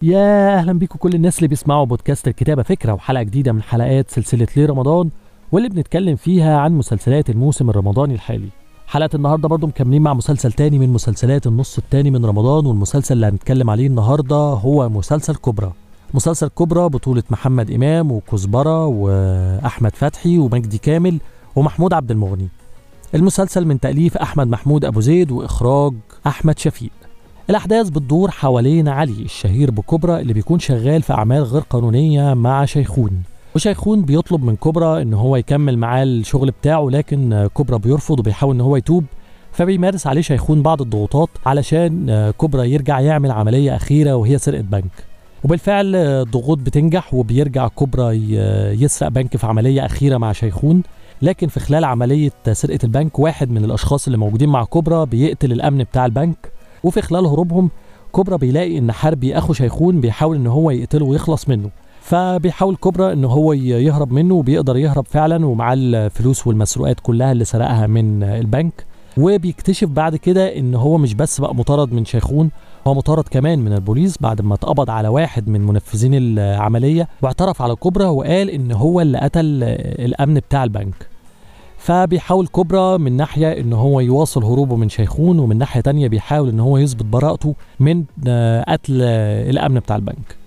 يا اهلا بيكم كل الناس اللي بيسمعوا بودكاست الكتابه فكره وحلقه جديده من حلقات سلسله ليه رمضان واللي بنتكلم فيها عن مسلسلات الموسم الرمضاني الحالي حلقه النهارده برضو مكملين مع مسلسل تاني من مسلسلات النص التاني من رمضان والمسلسل اللي هنتكلم عليه النهارده هو مسلسل كبرى مسلسل كبرى بطولة محمد إمام وكزبرة وأحمد فتحي ومجدي كامل ومحمود عبد المغني المسلسل من تأليف أحمد محمود أبو زيد وإخراج أحمد شفيق الأحداث بتدور حوالين علي الشهير بكبرى اللي بيكون شغال في أعمال غير قانونية مع شيخون وشيخون بيطلب من كبرى إن هو يكمل معاه الشغل بتاعه لكن كبرى بيرفض وبيحاول إن هو يتوب فبيمارس عليه شيخون بعض الضغوطات علشان كبرى يرجع يعمل عملية أخيرة وهي سرقة بنك وبالفعل الضغوط بتنجح وبيرجع كبرى يسرق بنك في عملية أخيرة مع شيخون لكن في خلال عملية سرقة البنك واحد من الأشخاص اللي موجودين مع كبرى بيقتل الأمن بتاع البنك وفي خلال هروبهم كبرى بيلاقي ان حربي اخو شيخون بيحاول ان هو يقتله ويخلص منه فبيحاول كبرى ان هو يهرب منه وبيقدر يهرب فعلا ومعاه الفلوس والمسروقات كلها اللي سرقها من البنك وبيكتشف بعد كده ان هو مش بس بقى مطارد من شيخون هو مطارد كمان من البوليس بعد ما اتقبض على واحد من منفذين العمليه واعترف على كبرى وقال ان هو اللي قتل الامن بتاع البنك فبيحاول كبرى من ناحية ان هو يواصل هروبه من شيخون ومن ناحية تانية بيحاول ان هو يثبت براءته من قتل الامن بتاع البنك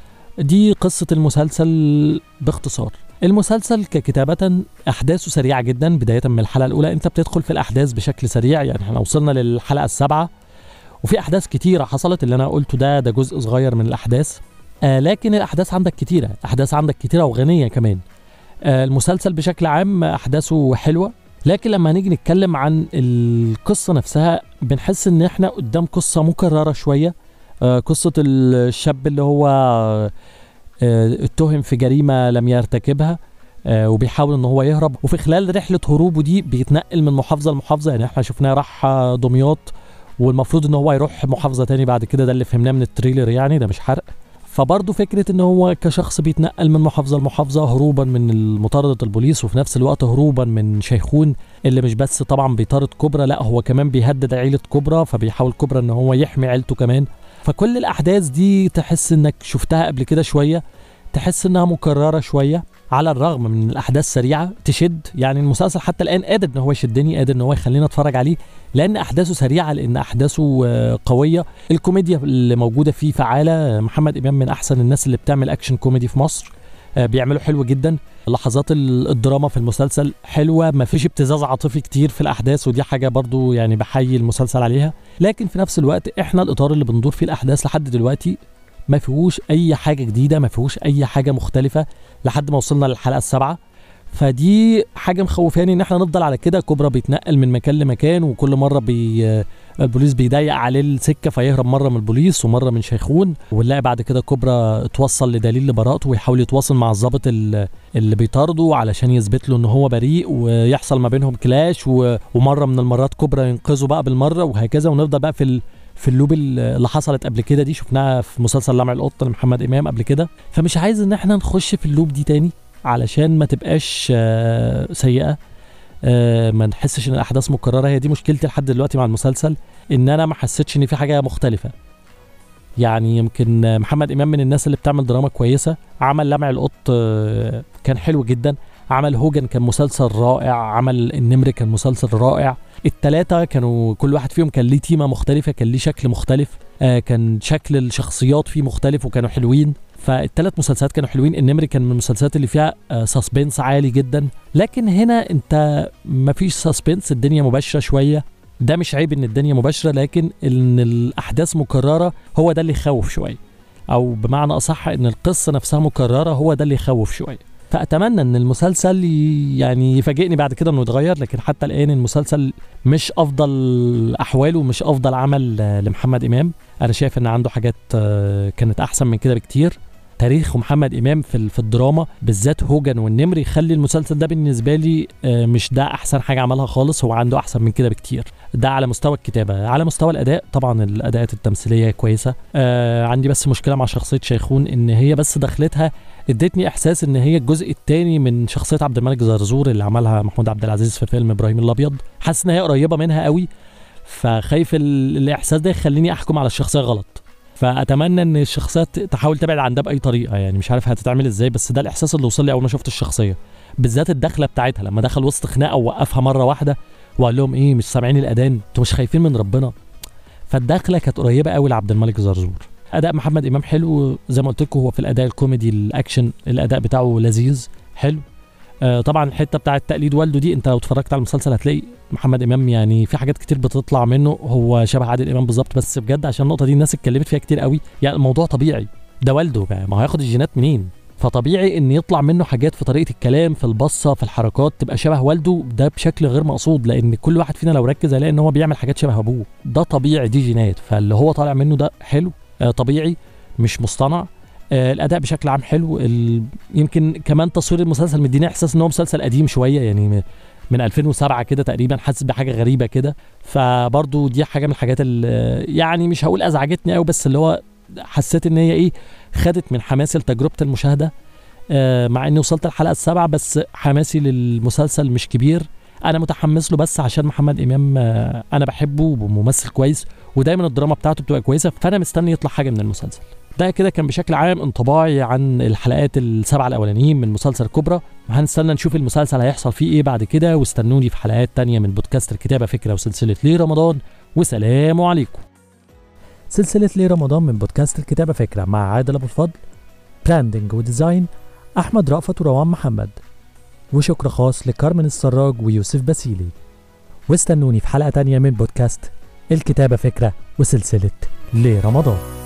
دي قصة المسلسل باختصار المسلسل ككتابة أحداثه سريعة جدا بداية من الحلقة الأولى أنت بتدخل في الأحداث بشكل سريع يعني احنا وصلنا للحلقة السابعة وفي أحداث كتيرة حصلت اللي أنا قلته ده ده جزء صغير من الأحداث آه لكن الأحداث عندك كتيرة أحداث عندك كتيرة وغنية كمان المسلسل بشكل عام احداثه حلوه لكن لما نيجي نتكلم عن القصه نفسها بنحس ان احنا قدام قصه مكرره شويه قصه الشاب اللي هو اتهم في جريمه لم يرتكبها وبيحاول ان هو يهرب وفي خلال رحله هروبه دي بيتنقل من محافظه لمحافظه يعني احنا شفناه راح دمياط والمفروض ان هو يروح محافظه تاني بعد كده ده اللي فهمناه من التريلر يعني ده مش حرق فبرضه فكره ان هو كشخص بيتنقل من محافظه لمحافظه هروبا من مطارده البوليس وفي نفس الوقت هروبا من شيخون اللي مش بس طبعا بيطارد كبرى لا هو كمان بيهدد عيله كبرى فبيحاول كبرى ان هو يحمي عيلته كمان فكل الاحداث دي تحس انك شفتها قبل كده شويه تحس انها مكرره شويه على الرغم من الاحداث سريعه تشد يعني المسلسل حتى الان قادر ان هو يشدني قادر ان هو يخليني اتفرج عليه لان احداثه سريعه لان احداثه قويه الكوميديا اللي موجوده فيه فعاله محمد امام من احسن الناس اللي بتعمل اكشن كوميدي في مصر بيعملوا حلو جدا لحظات الدراما في المسلسل حلوه ما فيش ابتزاز عاطفي كتير في الاحداث ودي حاجه برضو يعني بحيي المسلسل عليها لكن في نفس الوقت احنا الاطار اللي بندور فيه الاحداث لحد دلوقتي ما فيهوش اي حاجه جديده ما فيهوش اي حاجه مختلفه لحد ما وصلنا للحلقه السابعه فدي حاجه مخوفاني ان احنا نفضل على كده كوبرا بيتنقل من مكان لمكان وكل مره بي البوليس بيضيق عليه السكه فيهرب مره من البوليس ومره من شيخون ونلاقي بعد كده كوبرا اتوصل لدليل لبراءته ويحاول يتواصل مع الضابط اللي بيطارده علشان يثبت له ان هو بريء ويحصل ما بينهم كلاش ومره من المرات كوبرا ينقذه بقى بالمره وهكذا ونفضل بقى في في اللوب اللي حصلت قبل كده دي شفناها في مسلسل لمع القط لمحمد امام قبل كده فمش عايز ان احنا نخش في اللوب دي تاني علشان ما تبقاش سيئه ما نحسش ان الاحداث مكرره هي دي مشكلتي لحد دلوقتي مع المسلسل ان انا ما حسيتش ان في حاجه مختلفه يعني يمكن محمد امام من الناس اللي بتعمل دراما كويسه عمل لمع القط كان حلو جدا عمل هوجن كان مسلسل رائع عمل النمر كان مسلسل رائع التلاتة كانوا كل واحد فيهم كان ليه تيمة مختلفة كان ليه شكل مختلف آه كان شكل الشخصيات فيه مختلف وكانوا حلوين فالثلاث مسلسلات كانوا حلوين النمر كان من المسلسلات اللي فيها آه سسبنس عالي جدا لكن هنا انت مفيش سسبنس الدنيا مباشرة شوية ده مش عيب ان الدنيا مباشرة لكن ان الاحداث مكررة هو ده اللي يخوف شوية او بمعنى اصح ان القصة نفسها مكررة هو ده اللي يخوف شوية فاتمنى ان المسلسل يعني يفاجئني بعد كده انه يتغير لكن حتى الان المسلسل مش افضل احواله مش افضل عمل لمحمد امام انا شايف ان عنده حاجات كانت احسن من كده بكتير تاريخ محمد امام في في الدراما بالذات هوجن والنمر يخلي المسلسل ده بالنسبه لي مش ده احسن حاجه عملها خالص هو عنده احسن من كده بكتير ده على مستوى الكتابه على مستوى الاداء طبعا الاداءات التمثيليه كويسه آه عندي بس مشكله مع شخصيه شيخون ان هي بس دخلتها ادتني احساس ان هي الجزء الثاني من شخصيه عبد الملك زرزور اللي عملها محمود عبد العزيز في فيلم ابراهيم الابيض حاسس ان هي قريبه منها قوي فخايف ال- الاحساس ده يخليني احكم على الشخصيه غلط فاتمنى ان الشخصيات تحاول تبعد عن ده باي طريقه يعني مش عارف هتتعمل ازاي بس ده الاحساس اللي وصل لي اول ما شفت الشخصيه بالذات الدخله بتاعتها لما دخل وسط خناقه ووقفها مره واحده وقال لهم ايه مش سامعين الاذان انتوا مش خايفين من ربنا فالدخله كانت قريبه قوي لعبد الملك زرزور اداء محمد امام حلو زي ما قلت لكم هو في الاداء الكوميدي الاكشن الاداء بتاعه لذيذ حلو آه طبعا الحته بتاعه تقليد والده دي انت لو اتفرجت على المسلسل هتلاقي محمد امام يعني في حاجات كتير بتطلع منه هو شبه عادل امام بالظبط بس بجد عشان النقطه دي الناس اتكلمت فيها كتير قوي يعني الموضوع طبيعي ده والده بقى ما هو هياخد الجينات منين فطبيعي ان يطلع منه حاجات في طريقه الكلام في البصه في الحركات تبقى شبه والده ده بشكل غير مقصود لان كل واحد فينا لو ركز هيلاقي ان هو بيعمل حاجات شبه ابوه ده طبيعي دي جينات فاللي هو طالع منه ده حلو آه طبيعي مش مصطنع آه الاداء بشكل عام حلو ال... يمكن كمان تصوير المسلسل مديني احساس ان هو مسلسل قديم شويه يعني من 2007 كده تقريبا حاسس بحاجه غريبه كده فبرضو دي حاجه من الحاجات اللي يعني مش هقول ازعجتني قوي بس اللي هو حسيت ان هي ايه خدت من حماسي لتجربه المشاهده آه مع اني وصلت الحلقه السابعه بس حماسي للمسلسل مش كبير انا متحمس له بس عشان محمد امام آه انا بحبه وممثل كويس ودايما الدراما بتاعته بتبقى كويسه فانا مستني يطلع حاجه من المسلسل ده كده كان بشكل عام انطباعي عن الحلقات السبعه الاولانيين من مسلسل كوبرا هنستنى نشوف المسلسل هيحصل فيه ايه بعد كده واستنوني في حلقات تانية من بودكاست الكتابه فكره وسلسله ليه رمضان وسلام عليكم سلسله ليه رمضان من بودكاست الكتابه فكره مع عادل ابو الفضل براندنج وديزاين احمد رأفت وروان محمد وشكر خاص لكارمن السراج ويوسف باسيلي واستنوني في حلقه تانية من بودكاست الكتابه فكره وسلسله ليه رمضان